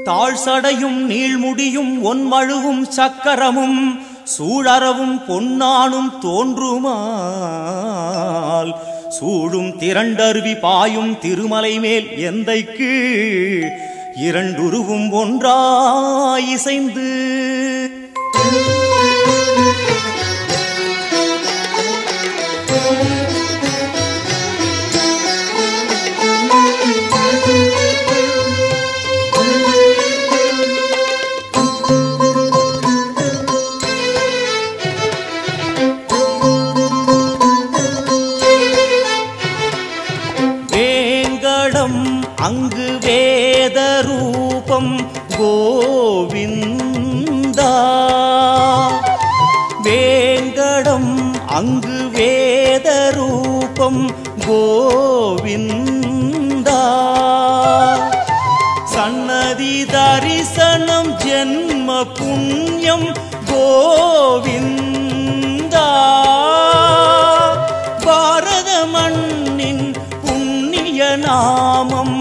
தாழ் சடையும் நீள்முடியும் ஒன்மழுவும் சக்கரமும் சூழறவும் பொன்னானும் தோன்றுமால் சூழும் திரண்டருவி பாயும் திருமலை மேல் எந்தைக்கு இரண்டுருவும் ஒன்றாய் இசைந்து வேங்கடம் அங்கு வேத ரூபம் கோவிந்தா வேங்கடம் அங்கு வேத ரூபம் கோவிந்தா சன்னதி தரிசனம் ஜென்ம புண்ணியம் கோவிந்தா பாரத மண்ணின் புண்ணிய நாமம்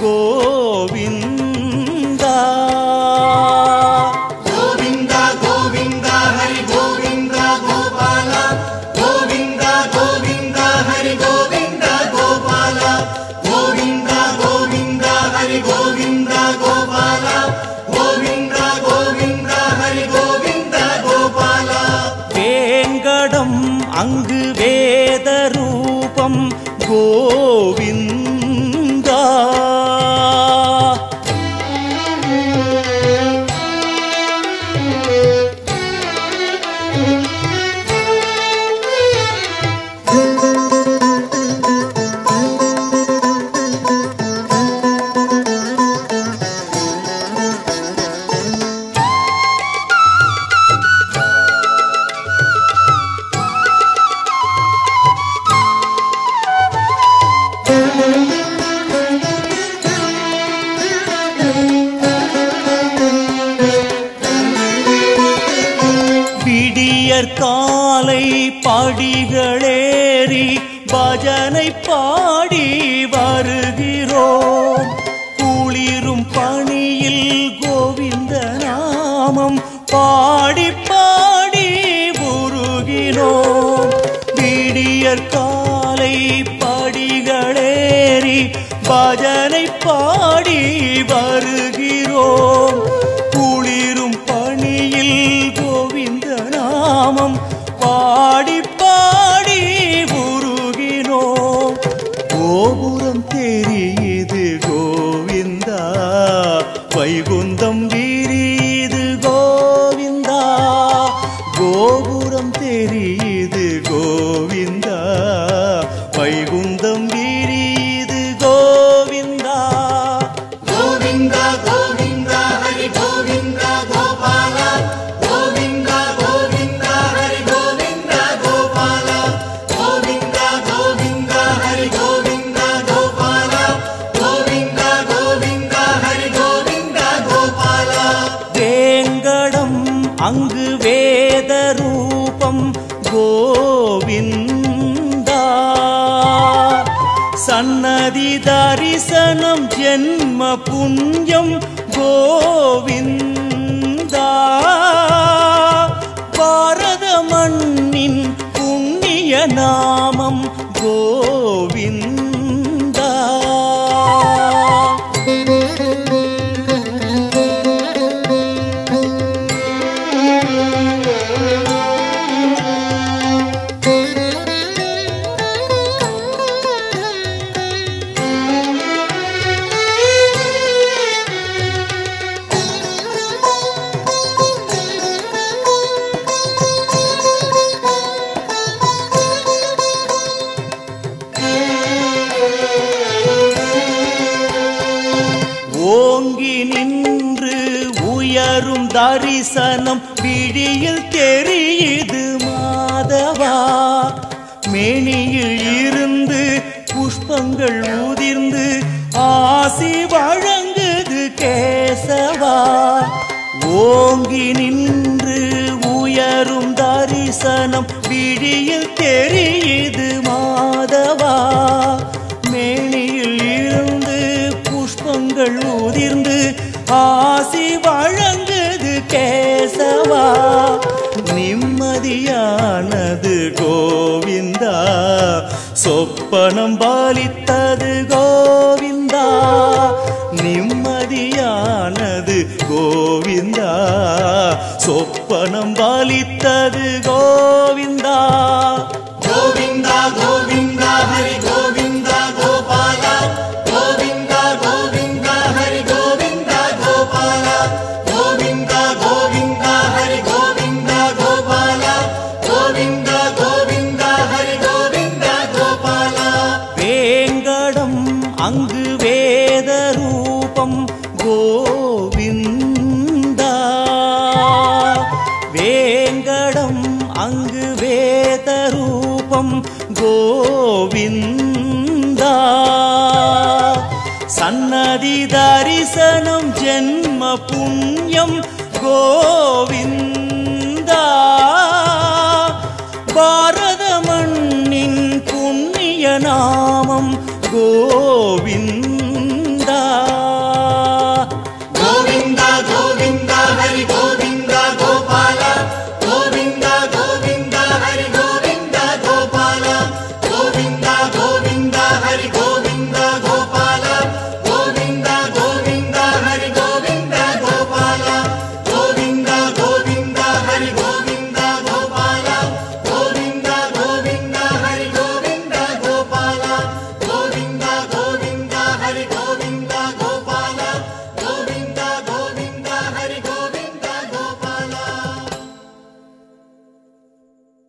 கோவிந்தா ಗೋವಿಂದ ಗೋವಿಂದ ಹರಿ ಗೋವಿಂದ ಗೋಪಾಲ ಗೋವಿಂದ ಗೋವಿಂದ ಹರಿ ಗೋವಿಂದ ಗೋಪಾಲ ಗೋವಿಂದ ಗೋವಿಂದ ಹರಿ ಗೋವಿಂದ ಗೋಪಾಲ ಗೋವಿಂದ ಗೋವಿಂದ ಹರಿ ಗೋವಿಂದ ಗೋಪಾಲ வேங்கடம் அங்கு வேத ரூபம் கோவிந்தா விடியற் காலை படிகளேறி பஜனை பாடி வருகிறோம் குளிரும் பணியில் கோவிந்த நாமம் பாடி பாடி உருகினோம் விடியற் காலை படிகளேறி பஜனை பாடி வருகிறோம் குளிரும் பணியில் கோவிந்த நாமம் பாடி பாடி உருகினோம் கோபுரம் தெரியுது கோவிந்தா வைகுந்தம் விரியுது கோவிந்தா கோபுரம் தெரியுது கோவிந்தா வைகுந்தம் விரியுது கோவிந்தா ಗೋವಿಂದ ಗೋವಿಂದ ಹರಿ ಗೋವಿಂದ ಗೋಪಾಲ ಗೋವಿಂದ ಗೋವಿಂದ ಹರಿ ಗೋವಿಂದ ಗೋಪಾಲ ಗೋವಿಂದ ಗೋವಿಂದ ಹರಿ ಗೋವಿಂದ ಗೋಪಾಲ ಗೋವಿಂದ ಗೋವಿಂದ ಹರಿ ಗೋವಿಂದ ಗೋಪಾಲ வேங்கடம் அங்கு வேத ரூபம் கோவிந்தா சன்னதி தரிசனம் ஜென்ம புண்ணியம் கோவிந்தா பாரத மண்ணின் புண்ணிய நாமம் கோவிந்தா ஓங்கி நின்று உயரும் தரிசனம் விழியில் தெரியுது மாதவா மேனியில் இருந்து புஷ்பங்கள் உதிர்ந்து ஆசி வழங்குது கேசவா ஓங்கி நின்று உயரும் தரிசனம் விழியில் தெரியுது மாதவா மேனியில் இருந்து புஷ்பங்கள் உதிர்ந்து ஆசி வழங்குது கேசவா நிம்மதியானது கோவிந்தா சொப்பனம் பாலித்தது கோவிந்தா நிம்மதியானது கோவிந்தா சொப்பனம் பாலித்தது கோவிந்தா கோவிந்தா கோவிந்தா ஹரி கோவிந்தா கோபால கோவிந்தா கோவிந்தா ஹரி கோவிந்தா கோபால கோவிந்தா கோவிந்தா ஹரி கோவிந்தா கோபால கோவிந்தா கோவிந்தா ஹரி கோவிந்தா கோபால வேங்கடம் அங்கு வேத ரூபம் கோவிந்தா வேங்கடம் அங்கு வேத ரூபம் கோவிந்தா சன்னதி தரிசனம் ஜென்ம புண்ணியம் கோவிந்தா பாரத மண்ணின் புண்ணிய நாமம் கோவிந்தா